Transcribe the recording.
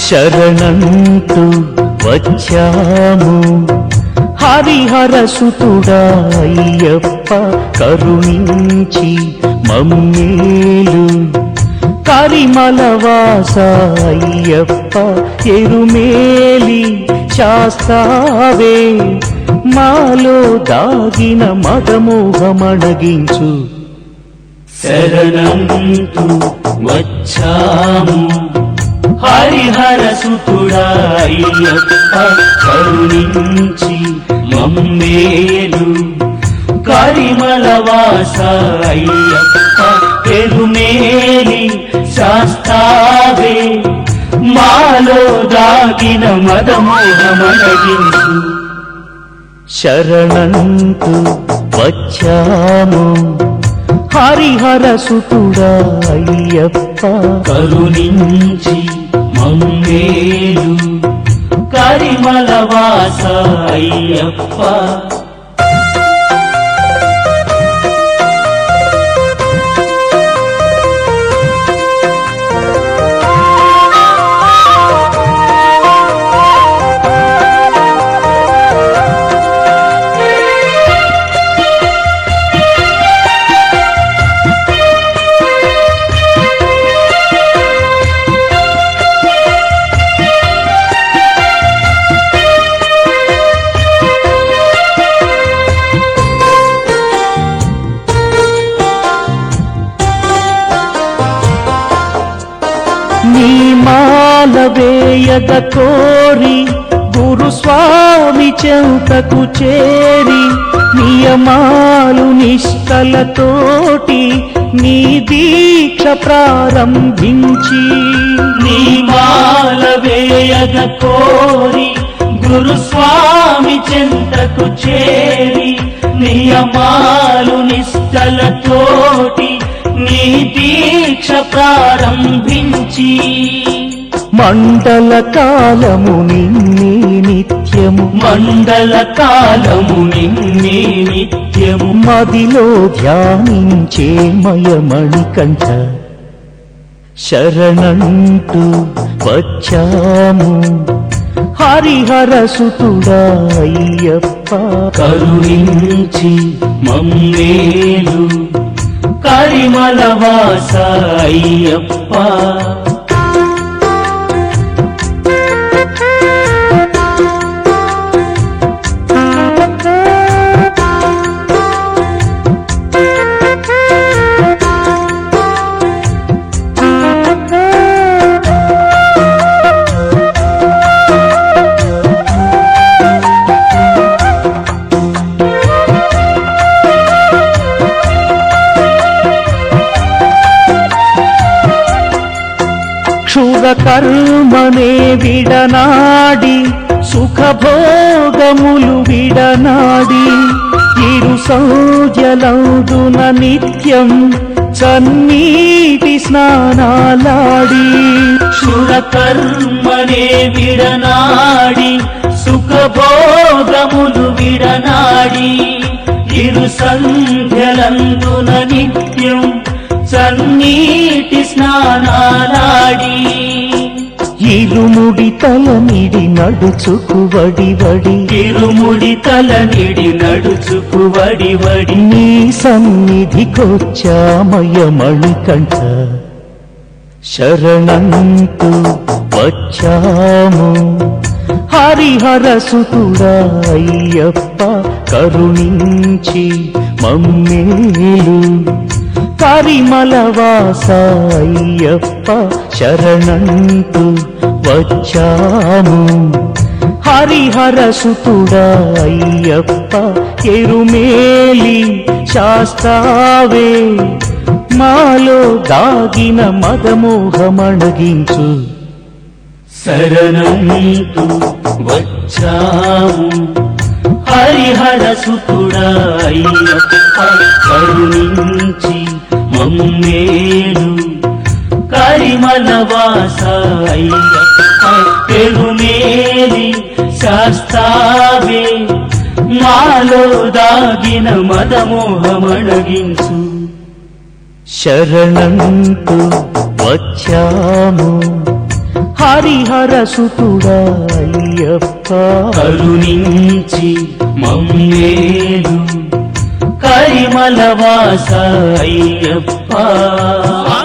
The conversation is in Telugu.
శరణంటూ వచ్చాము హరిహర సుతుడా అయ్యప్ప కరుణించి మమ్మేలు కరిమల వాస అయ్యప్ప ఎరుమేలి శాస్తావే మాలో దాగిన మదమోహమణగించు శరణంతు వచ్చాము హరిహర సుతుడా అయ్యప్ప కరుణించి మమ్మేలు కరిమల వాస అయ్యప్ప పెరుమేలి శాస్తావే మాలో దాగిన మదమోహమడగించు శరణంతు వచ్చాము హరిహర సుతుడా అయ్యప్ప కరుణించి మమ్మేలు కరిమల వాస అయ్యప్ప నీ మాల వేయగ కోరి గురుస్వామి చెంతకు చేరి నియమాలు నిష్టలతోటి నీ దీక్ష ప్రారంభించి నీ మాల వేయగ కోరి గురుస్వామి చెంతకు చేరి నియమాలు నిష్టలతోటి నీ దీక్ష ప్రారంభించి మండల కాలము నిన్నే నిత్యము మండల కాలము నిన్నే నిత్యము మదిలో ధ్యానించే మయమణి కంఠ శరణంటూ వచ్చాము హరిహర సుతుడా అయ్యప్ప కరుణించి మమ్మేలు కరిమల వాస అయ్యప్ప క్షుర కర్మనే విడనాడి సుఖభోగములు విడనాడి ఇరు సంజలందున నిత్యం చన్నీటి స్నానాలాడి శుర కర్మనే విడనాడి సుఖభోగములు విడనాడి ఇరు సంధ్యలందున నిత్యం సన్నీటి స్నానాలాడి ఇరుముడి తలనిడి నడుచుకు వడి వడి ఇరుముడి తల నిడి నడుచుకు వడి వడి నీ సన్నిధికొచ్చామయమణి కంఠ శరణంతు వచ్చాము హరిహర సుతుడా అయ్యప్ప కరుణించి మమ్మేలు కరిమల వాస అయ్యప్ప శరణంతు వచ్చాము హరిహర సుతుడా అయ్యప్ప ఎరుమేలి శాస్తావే మాలో దాగిన మదమోహమణగించు శరణంతు వచ్చాము హరిహర సుతుడా అయ్యప్ప కరుణించి మమ్మేలు కరిమల వాస అయ్యప్ప పెరుమేలి శాస్తావే మాలో దాగిన మదమోహమణగించు శరణంతు వచ్చాము హరిహర సుతుడా అయ్యప్ప కరుణించి మమ్మేలు కరిమల వాస అయ్యప్ప